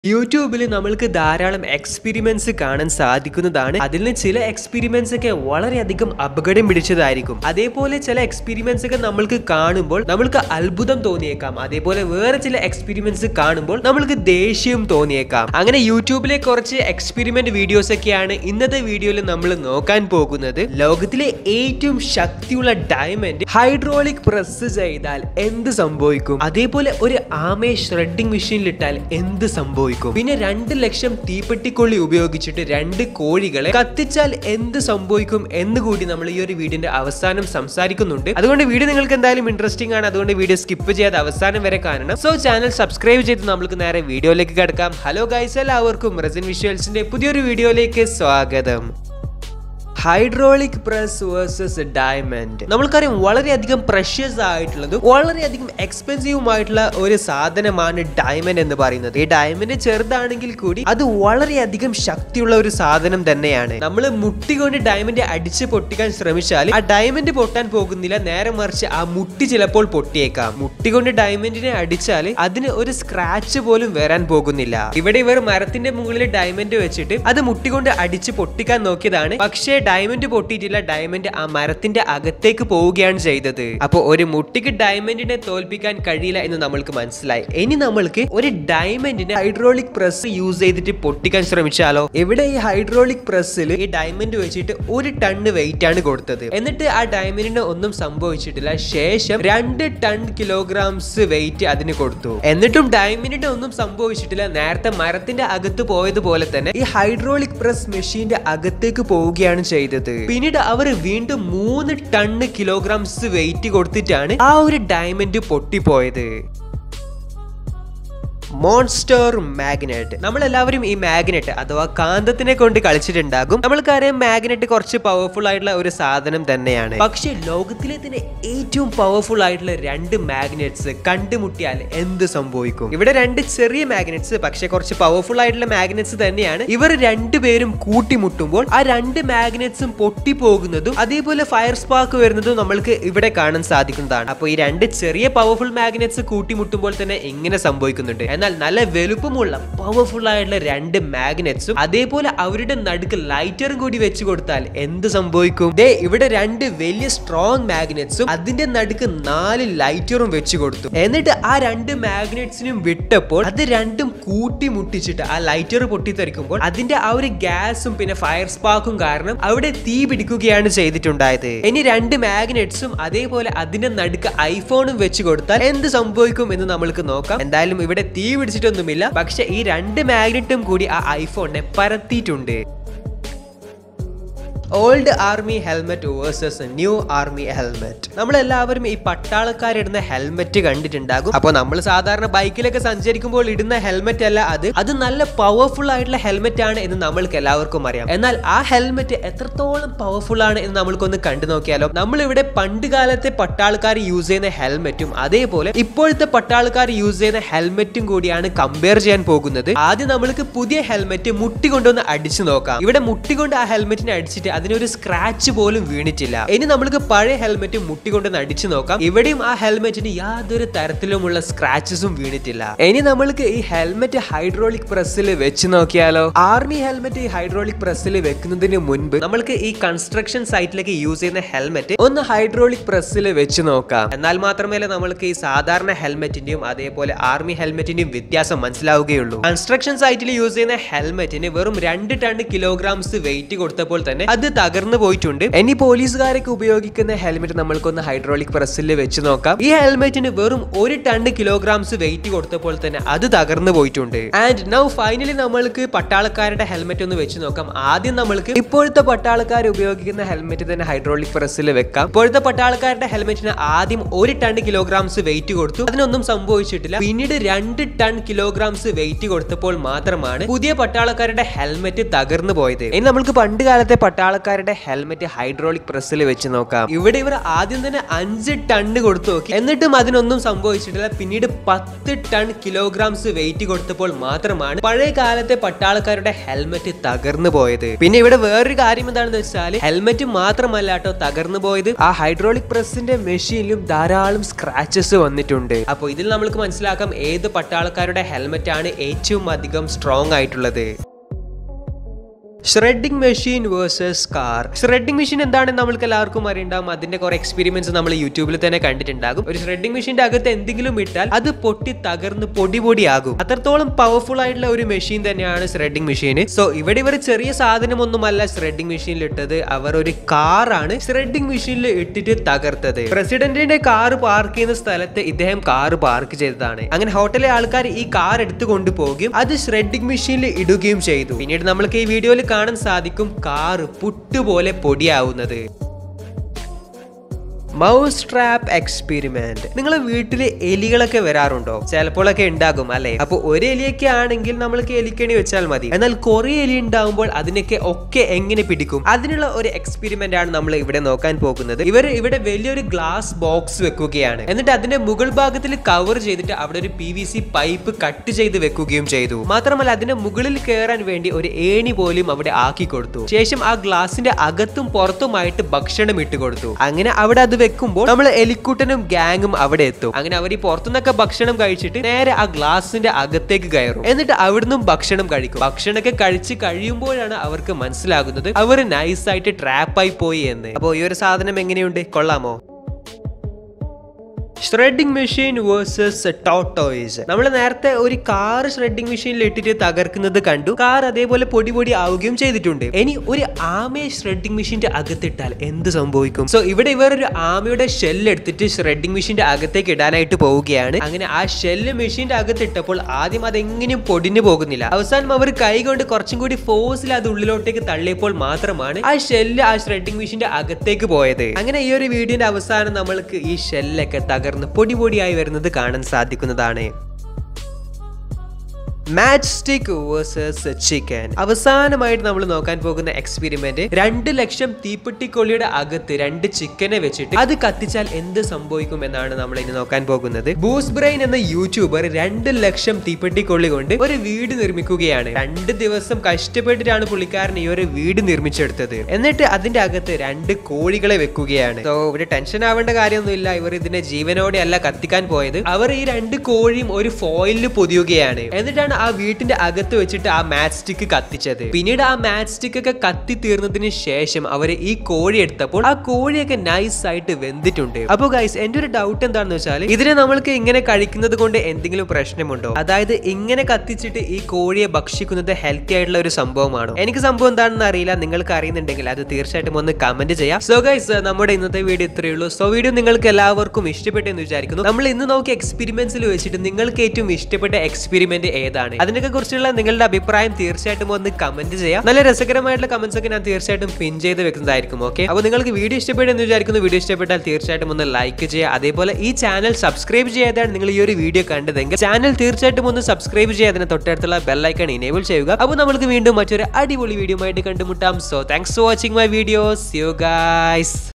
യൂട്യൂബിൽ നമ്മൾക്ക് ധാരാളം എക്സ്പെരിമെന്റ്സ് കാണാൻ സാധിക്കുന്നതാണ് അതിൽ നിന്ന് ചില എക്സ്പെരിമെന്റ്സ് ഒക്കെ വളരെയധികം അപകടം പിടിച്ചതായിരിക്കും അതേപോലെ ചില എക്സ്പെരിമെന്റ്സ് ഒക്കെ നമ്മൾക്ക് കാണുമ്പോൾ നമ്മൾക്ക് അത്ഭുതം തോന്നിയേക്കാം അതേപോലെ വേറെ ചില എക്സ്പെരിമെന്റ്സ് കാണുമ്പോൾ നമ്മൾക്ക് ദേഷ്യം തോന്നിയേക്കാം അങ്ങനെ യൂട്യൂബിലെ കുറച്ച് എക്സ്പെരിമെന്റ് വീഡിയോസ് ഒക്കെയാണ് ഇന്നത്തെ വീഡിയോയിൽ നമ്മൾ നോക്കാൻ പോകുന്നത് ലോകത്തിലെ ഏറ്റവും ശക്തിയുള്ള ഡയമണ്ട് ഹൈഡ്രോളിക് പ്രസ് ചെയ്താൽ എന്ത് സംഭവിക്കും അതേപോലെ ഒരു ആമയെ ഷ്രെഡിംഗ് മെഷീനിലിട്ടാൽ എന്ത് സംഭവിക്കും പിന്നെ രണ്ട് ലക്ഷം തീപ്പെട്ടിക്കൊള്ളി ഉപയോഗിച്ചിട്ട് രണ്ട് കോഴികളെ കത്തിച്ചാൽ എന്ത് സംഭവിക്കും എന്ന് കൂടി നമ്മൾ ഈ ഒരു വീഡിയോന്റെ അവസാനം സംസാരിക്കുന്നുണ്ട് അതുകൊണ്ട് വീഡിയോ നിങ്ങൾക്ക് എന്തായാലും ഇൻട്രസ്റ്റിംഗ് ആണ് അതുകൊണ്ട് വീഡിയോ സ്കിപ്പ് ചെയ്യാതെ അവസാനം വരെ കാണണം സോ ചാനൽ സബ്സ്ക്രൈബ് ചെയ്ത് നമുക്ക് നേരെ വീഡിയോയിലേക്ക് കിടക്കാം ഹലോ ഗൈസ് എല്ലാവർക്കും റെസിൻ വിഷ്വൽസിന്റെ പുതിയൊരു വീഡിയോയിലേക്ക് സ്വാഗതം ഹൈഡ്രോളിക് പ്രസ് വേഴ്സസ് ഡയമണ്ട് നമ്മൾക്കറിയാം വളരെയധികം പ്രഷ്യസ് ആയിട്ടുള്ളതും വളരെയധികം എക്സ്പെൻസീവുമായിട്ടുള്ള ഒരു സാധനമാണ് ഡയമണ്ട് എന്ന് പറയുന്നത് ഈ ഡയമണ്ട് ചെറുതാണെങ്കിൽ കൂടി അത് വളരെയധികം ശക്തിയുള്ള ഒരു സാധനം തന്നെയാണ് നമ്മൾ മുട്ടി കൊണ്ട് ഡയമണ്ട് അടിച്ച് പൊട്ടിക്കാൻ ശ്രമിച്ചാൽ ആ ഡയമണ്ട് പൊട്ടാൻ പോകുന്നില്ല നേരെ മറിച്ച് ആ മുട്ടി ചിലപ്പോൾ പൊട്ടിയേക്കാം മുട്ടി കൊണ്ട് ഡയമണ്ടിനെ അടിച്ചാൽ അതിന് ഒരു സ്ക്രാച്ച് പോലും വരാൻ പോകുന്നില്ല ഇവിടെ ഇവർ മരത്തിന്റെ മുകളിൽ ഡയമണ്ട് വെച്ചിട്ട് അത് മുട്ടികൊണ്ട് അടിച്ച് പൊട്ടിക്കാൻ നോക്കിയതാണ് പക്ഷേ ഡയമണ്ട് പൊട്ടിയിട്ടില്ല ഡയമണ്ട് ആ മരത്തിന്റെ അകത്തേക്ക് പോവുകയാണ് ചെയ്തത് അപ്പൊ ഒരു മുട്ടിക്ക് ഡയമണ്ടിനെ തോൽപ്പിക്കാൻ കഴിയില്ല എന്ന് നമ്മൾക്ക് മനസ്സിലായി ഇനി നമ്മൾക്ക് ഒരു ഡയമണ്ടിനെ ഹൈഡ്രോളിക് പ്രസ് യൂസ് ചെയ്തിട്ട് പൊട്ടിക്കാൻ ശ്രമിച്ചാലോ ഇവിടെ ഈ ഹൈഡ്രോളിക് പ്രസ്സിൽ ഈ ഡയമണ്ട് വെച്ചിട്ട് ഒരു ടണ്ണ് വെയിറ്റ് ആണ് കൊടുത്തത് എന്നിട്ട് ആ ഡയമണ്ടിന് ഒന്നും സംഭവിച്ചിട്ടില്ല ശേഷം രണ്ട് ടൺ കിലോഗ്രാംസ് വെയിറ്റ് അതിന് കൊടുത്തു എന്നിട്ടും ഡയമണ്ടിന് ഒന്നും സംഭവിച്ചിട്ടില്ല നേരത്തെ മരത്തിന്റെ അകത്ത് പോയതുപോലെ തന്നെ ഈ ഹൈഡ്രോളിക് പ്രസ് മെഷീന്റെ അകത്തേക്ക് പോവുകയാണ് ചെയ്തത് പിന്നീട് അവർ വീണ്ടും മൂന്ന് ടണ്ണ് കിലോഗ്രാംസ് വെയിറ്റ് കൊടുത്തിട്ടാണ് ആ ഒരു ഡയമണ്ട് പൊട്ടിപ്പോയത് മോൺസ്റ്റർ മാഗ്നറ്റ് നമ്മൾ എല്ലാവരും ഈ മാഗ്നറ്റ് അഥവാ കാന്തത്തിനെ കൊണ്ട് കളിച്ചിട്ടുണ്ടാകും നമ്മൾക്കറിയാം മാഗ്നറ്റ് കുറച്ച് പവർഫുൾ ആയിട്ടുള്ള ഒരു സാധനം തന്നെയാണ് പക്ഷെ ലോകത്തിലെ തന്നെ ഏറ്റവും പവർഫുൾ ആയിട്ടുള്ള രണ്ട് മാഗ്നറ്റ്സ് കണ്ടുമുട്ടിയാൽ എന്ത് സംഭവിക്കും ഇവിടെ രണ്ട് ചെറിയ മാഗ്നറ്റ്സ് പക്ഷെ കുറച്ച് പവർഫുൾ ആയിട്ടുള്ള മാഗ്നറ്റ്സ് തന്നെയാണ് ഇവർ രണ്ടുപേരും കൂട്ടിമുട്ടുമ്പോൾ ആ രണ്ട് മാഗ്നറ്റ്സും പൊട്ടിപ്പോകുന്നതും അതേപോലെ ഫയർ സ്പാർക്ക് വരുന്നതും നമ്മൾക്ക് ഇവിടെ കാണാൻ സാധിക്കുന്നതാണ് അപ്പോൾ ഈ രണ്ട് ചെറിയ പവർഫുൾ മാഗ്നറ്റ്സ് കൂട്ടിമുട്ടുമ്പോൾ തന്നെ ഇങ്ങനെ സംഭവിക്കുന്നുണ്ട് എന്നാൽ നല്ല വലുപ്പമുള്ള പവർഫുൾ ആയിട്ടുള്ള രണ്ട് മാഗ്നറ്റ്സും അതേപോലെ അവരുടെ നടുക്ക് ലൈറ്ററും കൂടി വെച്ച് കൊടുത്താൽ എന്ത് സംഭവിക്കും ദേ ഇവിടെ രണ്ട് വലിയ സ്ട്രോങ് മാഗ്നറ്റ്സും അതിന്റെ നടുക്ക് നാല് ലൈറ്ററും വെച്ച് കൊടുത്തു എന്നിട്ട് ആ രണ്ട് മാഗ്നറ്റ്സിനും വിട്ടപ്പോൾ അത് രണ്ടും കൂട്ടി മുട്ടിച്ചിട്ട് ആ ലൈറ്റർ പൊട്ടിത്തെറിക്കുമ്പോൾ അതിന്റെ ആ ഒരു ഗ്യാസും പിന്നെ ഫയർ സ്പാർക്കും കാരണം അവിടെ തീ പിടിക്കുകയാണ് ചെയ്തിട്ടുണ്ടായത് ഇനി രണ്ട് മാഗ്നറ്റ്സും അതേപോലെ അതിന്റെ നടുക്ക് ഐഫോണും വെച്ച് കൊടുത്താൽ എന്ത് സംഭവിക്കും എന്ന് നമ്മൾക്ക് നോക്കാം എന്തായാലും ഇവിടെ തീ പിടിച്ചിട്ടൊന്നുമില്ല പക്ഷെ ഈ രണ്ട് മാഗ്നറ്റും കൂടി ആ ഐഫോണിനെ പരത്തിയിട്ടുണ്ട് old army helmet versus new army helmet നമ്മൾ എല്ലാവരും ഈ പട്ടാളക്കാരിടുന്ന ഹെൽമെറ്റ് കണ്ടിട്ടുണ്ടാകും അപ്പോൾ നമ്മൾ സാധാരണ ബൈക്കിലൊക്കെ സഞ്ചരിക്കുമ്പോൾ ഇടുന്ന ഹെൽമെറ്റ് അല്ല അത് അത് നല്ല പവർഫുൾ ആയിട്ടുള്ള ഹെൽമെറ്റ് ആണ് എന്ന് നമ്മൾക്ക് എല്ലാവർക്കും അറിയാം എന്നാൽ ആ ഹെൽമെറ്റ് എത്രത്തോളം പവർഫുൾ ആണ് എന്ന് നമ്മൾക്കൊന്ന് കണ്ടു നോക്കിയാലോ നമ്മൾ ഇവിടെ പണ്ട് കാലത്തെ പട്ടാൾക്കാർ യൂസ് ചെയ്യുന്ന ഹെൽമെറ്റും അതേപോലെ ഇപ്പോഴത്തെ പട്ടാൾക്കാർ യൂസ് ചെയ്യുന്ന ഹെൽമെറ്റും കൂടിയാണ് കമ്പയർ ചെയ്യാൻ പോകുന്നത് ആദ്യം നമ്മൾക്ക് പുതിയ ഹെൽമെറ്റ് മുട്ടി കൊണ്ടൊന്ന് അടിച്ചു നോക്കാം ഇവിടെ മുട്ടി കൊണ്ട് ആ ഹെൽമെറ്റിനെ അടിച്ചിട്ട് അതിനൊരു സ്ക്രാച്ച് പോലും വീണിട്ടില്ല ഇനി നമ്മൾക്ക് പഴയ ഹെൽമെറ്റ് മുട്ടി കൊണ്ടൊന്ന് അടിച്ചു നോക്കാം ഇവിടെയും ആ ഹെൽമെറ്റിന് യാതൊരു തരത്തിലുമുള്ള സ്ക്രാച്ചസും വീണിട്ടില്ല ഇനി നമ്മൾക്ക് ഈ ഹെൽമെറ്റ് ഹൈഡ്രോളിക് പ്രസ്സിൽ വെച്ച് നോക്കിയാലോ ആർമി ഹെൽമെറ്റ് ഈ ഹൈഡ്രോളിക് പ്രസ്സിൽ വെക്കുന്നതിന് മുൻപ് നമ്മൾക്ക് ഈ കൺസ്ട്രക്ഷൻ സൈറ്റിലേക്ക് യൂസ് ചെയ്യുന്ന ഹെൽമെറ്റ് ഒന്ന് ഹൈഡ്രോളിക് പ്രസ്സിൽ വെച്ച് നോക്കാം എന്നാൽ മാത്രമേ നമ്മൾക്ക് ഈ സാധാരണ ഹെൽമെറ്റിന്റെയും അതേപോലെ ആർമി ഹെൽമെറ്റിന്റെയും വ്യത്യാസം മനസ്സിലാവുകയുള്ളൂ കൺസ്ട്രക്ഷൻ സൈറ്റിൽ യൂസ് ചെയ്യുന്ന ഹെൽമെറ്റിന് വെറും രണ്ട് ടൺ കിലോഗ്രാംസ് വെയിറ്റ് കൊടുത്തപ്പോൾ തന്നെ അത് തകർന്നു പോയിട്ടുണ്ട് ഇനി പോലീസുകാരൊക്കെ ഉപയോഗിക്കുന്ന ഹെൽമെറ്റ് നമ്മൾക്കൊന്ന് ഹൈഡ്രോളിക് പ്രസ്സിൽ വെച്ച് നോക്കാം ഈ ഹെൽമെറ്റിന് വെറും ഒരു ടൺ കിലോഗ്രാംസ് വെയിറ്റ് കൊടുത്തപ്പോൾ തന്നെ അത് തകർന്നു പോയിട്ടുണ്ട് ആൻഡ് നൗ ഫൈനലി നമ്മൾക്ക് പട്ടാളക്കാരുടെ ഹെൽമെറ്റ് ഒന്ന് വെച്ച് നോക്കാം ആദ്യം നമ്മൾക്ക് ഇപ്പോഴത്തെ പട്ടാളക്കാർ ഉപയോഗിക്കുന്ന ഹെൽമെറ്റ് തന്നെ ഹൈഡ്രോളിക് പ്രസ്സിൽ വെക്കാം ഇപ്പോഴത്തെ പട്ടാളക്കാരുടെ ഹെൽമെറ്റിന് ആദ്യം ഒരു ടൺ കിലോഗ്രാംസ് വെയിറ്റ് കൊടുത്തു അതിനൊന്നും സംഭവിച്ചിട്ടില്ല പിന്നീട് രണ്ട് ടൺ കിലോഗ്രാംസ് വെയിറ്റ് കൊടുത്തപ്പോൾ മാത്രമാണ് പുതിയ പട്ടാളക്കാരുടെ ഹെൽമെറ്റ് തകർന്നു പോയത് ഇനി നമ്മൾക്ക് പണ്ട് കാലത്തെ പട്ടാള പട്ടാളക്കാരുടെ ഹെൽമെറ്റ് ഹൈഡ്രോളിക് പ്രസ്സിൽ വെച്ച് നോക്കാം ഇവിടെ ഇവർ ആദ്യം തന്നെ അഞ്ച് ടണ്ണ് കൊടുത്തു നോക്കി എന്നിട്ടും അതിനൊന്നും സംഭവിച്ചിട്ടില്ല പിന്നീട് പത്ത് ടൺ കിലോഗ്രാംസ് വെയിറ്റ് കൊടുത്തപ്പോൾ മാത്രമാണ് പഴയ കാലത്തെ പട്ടാളക്കാരുടെ ഹെൽമെറ്റ് തകർന്നു പോയത് പിന്നെ ഇവിടെ വേറൊരു കാര്യം എന്താണെന്ന് വെച്ചാൽ ഹെൽമെറ്റ് മാത്രമല്ല കേട്ടോ തകർന്നു പോയത് ആ ഹൈഡ്രോളിക് പ്രസ്സിന്റെ മെഷീനിലും ധാരാളം സ്ക്രാച്ചസ് വന്നിട്ടുണ്ട് അപ്പോൾ ഇതിൽ നമുക്ക് മനസ്സിലാക്കാം ഏത് പട്ടാളക്കാരുടെ ഹെൽമെറ്റ് ആണ് ഏറ്റവും അധികം സ്ട്രോങ് ആയിട്ടുള്ളത് shredding machine versus car shredding machine എന്താണെന്ന് നമ്മൾക്ക് എല്ലാവർക്കും അറിയണ്ടാവും അതിന്റെ കുറെ എക്സ്പീരിമെന്റ്സ് നമ്മൾ യൂട്യൂബിൽ തന്നെ കണ്ടിട്ടുണ്ടാകും ഒരു ഷ്രെഡിംഗ് മെഷീന്റെ അകത്ത് എന്തെങ്കിലും ഇട്ടാൽ അത് പൊട്ടി തകർന്ന് പൊടി പൊടിയാകും അത്രത്തോളം പവർഫുൾ ആയിട്ടുള്ള ഒരു മെഷീൻ തന്നെയാണ് ഷ്രെഡിംഗ് മെഷീൻ സോ ഇവിടെ ഇവർ ചെറിയ സാധനമൊന്നുമല്ല ഷ്രെഡിംഗ് മെഷീനിൽ ഇട്ടത് അവർ ഒരു കാറാണ് ഷ്രെഡിംഗ് മെഷീനിൽ ഇട്ടിട്ട് തകർത്തത് പ്രസിഡന്റിന്റെ കാർ പാർക്ക് ചെയ്യുന്ന സ്ഥലത്ത് ഇദ്ദേഹം കാർ പാർക്ക് ചെയ്തതാണ് അങ്ങനെ ഹോട്ടലിലെ ആൾക്കാർ ഈ കാർ എടുത്തു കൊണ്ടുപോകുകയും അത് ഷ്രെഡിംഗ് മെഷീനിൽ ഇടുകയും ചെയ്തു പിന്നീട് നമ്മൾക്ക് ഈ വീഡിയോയിൽ കാണാൻ സാധിക്കും കാറ് പുട്ടുപോലെ പൊടിയാവുന്നത് മൗസ് ട്രാപ്പ് എക്സ്പെരിമെന്റ് നിങ്ങളെ വീട്ടില് എലികളൊക്കെ വരാറുണ്ടോ ചിലപ്പോഴൊക്കെ ഉണ്ടാകും അല്ലെ അപ്പൊ ഒരു എലിയൊക്കെ ആണെങ്കിൽ നമ്മൾക്ക് എലിക്കണി വെച്ചാൽ മതി എന്നാൽ കുറെ എലി ഉണ്ടാവുമ്പോൾ അതിനൊക്കെ ഒക്കെ എങ്ങനെ പിടിക്കും അതിനുള്ള ഒരു എക്സ്പെരിമെന്റ് ആണ് നമ്മൾ ഇവിടെ നോക്കാൻ പോകുന്നത് ഇവർ ഇവിടെ വലിയൊരു ഗ്ലാസ് ബോക്സ് വെക്കുകയാണ് എന്നിട്ട് അതിന്റെ മുകൾ ഭാഗത്തിൽ കവർ ചെയ്തിട്ട് അവിടെ ഒരു P V C pipe cut ചെയ്ത് വെക്കുകയും ചെയ്തു മാത്രമല്ല അതിന്റെ മുകളിൽ കയറാൻ വേണ്ടി ഒരു ഏണി പോലും അവിടെ ആക്കി കൊടുത്തു ശേഷം ആ ഗ്ലാസിന്റെ അകത്തും പുറത്തുമായിട്ട് ഭക്ഷണം ഇട്ട് കൊടുത്തു അങ്ങനെ അവിടെ അത് വെക്കുമ്പോൾ നമ്മൾ എലിക്കുട്ടനും ഗാങ്ങും അവിടെ എത്തും അങ്ങനെ അവർ ഈ പുറത്തുനിന്നൊക്കെ ഭക്ഷണം കഴിച്ചിട്ട് നേരെ ആ ഗ്ലാസിന്റെ അകത്തേക്ക് കയറും എന്നിട്ട് അവിടുന്നും ഭക്ഷണം കഴിക്കും ഭക്ഷണമൊക്കെ കഴിച്ച് കഴിയുമ്പോഴാണ് അവർക്ക് മനസ്സിലാകുന്നത് അവർ നൈസായിട്ട് ട്രാപ്പായി പോയി എന്ന് അപ്പോൾ ഈ ഒരു സാധനം എങ്ങനെയുണ്ട് കൊള്ളാമോ ഷ്രെഡിംഗ് മെഷീൻ വേഴ്സസ് ടോട്ടോയ്സ് നമ്മൾ നേരത്തെ ഒരു കാർ ഷ്രെഡിംഗ് മെഷീനിൽ ഇട്ടിട്ട് തകർക്കുന്നത് കണ്ടു കാർ അതേപോലെ പൊടി പൊടി ആവുകയും ചെയ്തിട്ടുണ്ട് ഇനി ഒരു ആമയെ ഷ്രെഡിംഗ് മെഷീന്റെ അകത്തിട്ടാൽ എന്ത് സംഭവിക്കും സോ ഇവിടെ ഇവർ ഒരു ആമയുടെ ഷെല്ല് എടുത്തിട്ട് ഷ്രെഡിംഗ് മെഷീന്റെ അകത്തേക്ക് ഇടാനായിട്ട് പോവുകയാണ് അങ്ങനെ ആ ഷെല്ല് മെഷീന്റെ അകത്തിട്ടപ്പോൾ ആദ്യം അതെങ്ങനെയും പൊടിഞ്ഞു പോകുന്നില്ല അവസാനം അവർ കൈ കൊണ്ട് കുറച്ചും കൂടി ഫോഴ്സിൽ അത് ഉള്ളിലോട്ടേക്ക് തള്ളിയപ്പോൾ മാത്രമാണ് ആ ഷെല്ല് ആ ഷ്രെഡിംഗ് മെഷീന്റെ അകത്തേക്ക് പോയത് അങ്ങനെ ഈ ഒരു വീഡിയോന്റെ അവസാനം നമ്മൾക്ക് ഈ ഷെല്ലൊക്കെ തകർന്ന് പൊടി പൊടിയായി വരുന്നത് കാണാൻ സാധിക്കുന്നതാണ് മാച്ച് സ്റ്റിക്ക് വേഴ്സസ് ചിക്കൻ അവസാനമായിട്ട് നമ്മൾ നോക്കാൻ പോകുന്ന എക്സ്പെരിമെന്റ് രണ്ട് ലക്ഷം തീപ്പെട്ടിക്കൊള്ളിയുടെ അകത്ത് രണ്ട് ചിക്കനെ വെച്ചിട്ട് അത് കത്തിച്ചാൽ എന്ത് സംഭവിക്കും എന്നാണ് നമ്മൾ ഇനി നോക്കാൻ പോകുന്നത് ബൂസ് ബ്രെയിൻ എന്ന യൂട്യൂബർ രണ്ട് ലക്ഷം തീപ്പെട്ടിക്കൊള്ളി കൊണ്ട് ഒരു വീട് നിർമ്മിക്കുകയാണ് രണ്ട് ദിവസം കഷ്ടപ്പെട്ടിട്ടാണ് പുള്ളിക്കാരൻ ഈ ഒരു വീട് നിർമ്മിച്ചെടുത്തത് എന്നിട്ട് അതിന്റെ അകത്ത് രണ്ട് കോഴികളെ വെക്കുകയാണ് സോ ഇവിടെ ടെൻഷൻ ആവേണ്ട കാര്യമൊന്നുമില്ല ഇവർ ഇതിനെ ജീവനോടെ അല്ല കത്തിക്കാൻ പോയത് അവർ ഈ രണ്ട് കോഴിയും ഒരു ഫോയിലിൽ പൊതിയുകയാണ് എന്നിട്ടാണ് ആ വീട്ടിന്റെ അകത്ത് വെച്ചിട്ട് ആ മാച്ച് സ്റ്റിക്ക് കത്തിച്ചത് പിന്നീട് ആ മാച്ച് സ്റ്റിക്ക് ഒക്കെ കത്തി തീർന്നതിന് ശേഷം അവർ ഈ കോഴി എടുത്തപ്പോൾ ആ കോഴിയൊക്കെ നൈസ് ആയിട്ട് വെന്തിട്ടുണ്ട് അപ്പൊ ഗൈസ് എന്റെ ഒരു ഡൗട്ട് എന്താണെന്ന് വെച്ചാൽ ഇതിനെ നമ്മൾക്ക് ഇങ്ങനെ കഴിക്കുന്നത് കൊണ്ട് എന്തെങ്കിലും പ്രശ്നമുണ്ടോ അതായത് ഇങ്ങനെ കത്തിച്ചിട്ട് ഈ കോഴിയെ ഭക്ഷിക്കുന്നത് ഹെൽത്തി ആയിട്ടുള്ള ഒരു സംഭവമാണോ എനിക്ക് സംഭവം എന്താണെന്ന് അറിയില്ല നിങ്ങൾക്ക് അറിയുന്നുണ്ടെങ്കിൽ അത് തീർച്ചയായിട്ടും ഒന്ന് കമന്റ് ചെയ്യാം സോ ഗൈസ് നമ്മുടെ ഇന്നത്തെ വീഡിയോ ഇത്രയേ ഉള്ളൂ സോ വീഡിയോ നിങ്ങൾക്ക് എല്ലാവർക്കും ഇഷ്ടപ്പെട്ടെന്ന് വിചാരിക്കുന്നു നമ്മൾ ഇന്ന് നോക്കിയ എക്സ്പെരിമെന്റ്സിൽ വെച്ചിട്ട് നിങ്ങൾക്ക് ഏറ്റവും ഇഷ്ടപ്പെട്ട എക്സ്പെരിമെന്റ് ഏതാണ് അതിനൊക്കെ കുറിച്ചുള്ള നിങ്ങളുടെ അഭിപ്രായം തീർച്ചയായിട്ടും ഒന്ന് കമന്റ് ചെയ്യാം നല്ല രസകരമായിട്ടുള്ള കമന്റ്സ് ഒക്കെ ഞാൻ തീർച്ചയായിട്ടും പിൻ ചെയ്ത് വെക്കുന്നതായിരിക്കും ഓക്കെ അപ്പോൾ നിങ്ങൾക്ക് വീഡിയോ ഇഷ്ടപ്പെട്ടെന്ന് വിചാരിക്കുന്നു വീഡിയോ ഇഷ്ടപ്പെട്ടാൽ തീർച്ചയായിട്ടും ഒന്ന് ലൈക്ക് ചെയ്യുക അതേപോലെ ഈ ചാനൽ സബ്സ്ക്രൈബ് ചെയ്യാതാണ് നിങ്ങൾ ഈ ഒരു വീഡിയോ കണ്ടതെങ്കിൽ ചാനൽ തീർച്ചയായിട്ടും ഒന്ന് സബ്സ്ക്രൈബ് ചെയ്യുക അതിന് തൊട്ടടുത്തുള്ള ബെല്ലൈക്കൺ ഇനേബിൾ ചെയ്യുക അപ്പോൾ നമുക്ക് വീണ്ടും മറ്റൊരു അടിപൊളി വീഡിയോ ആയിട്ട് കണ്ടുമുട്ടാം so thanks for watching my videos you guys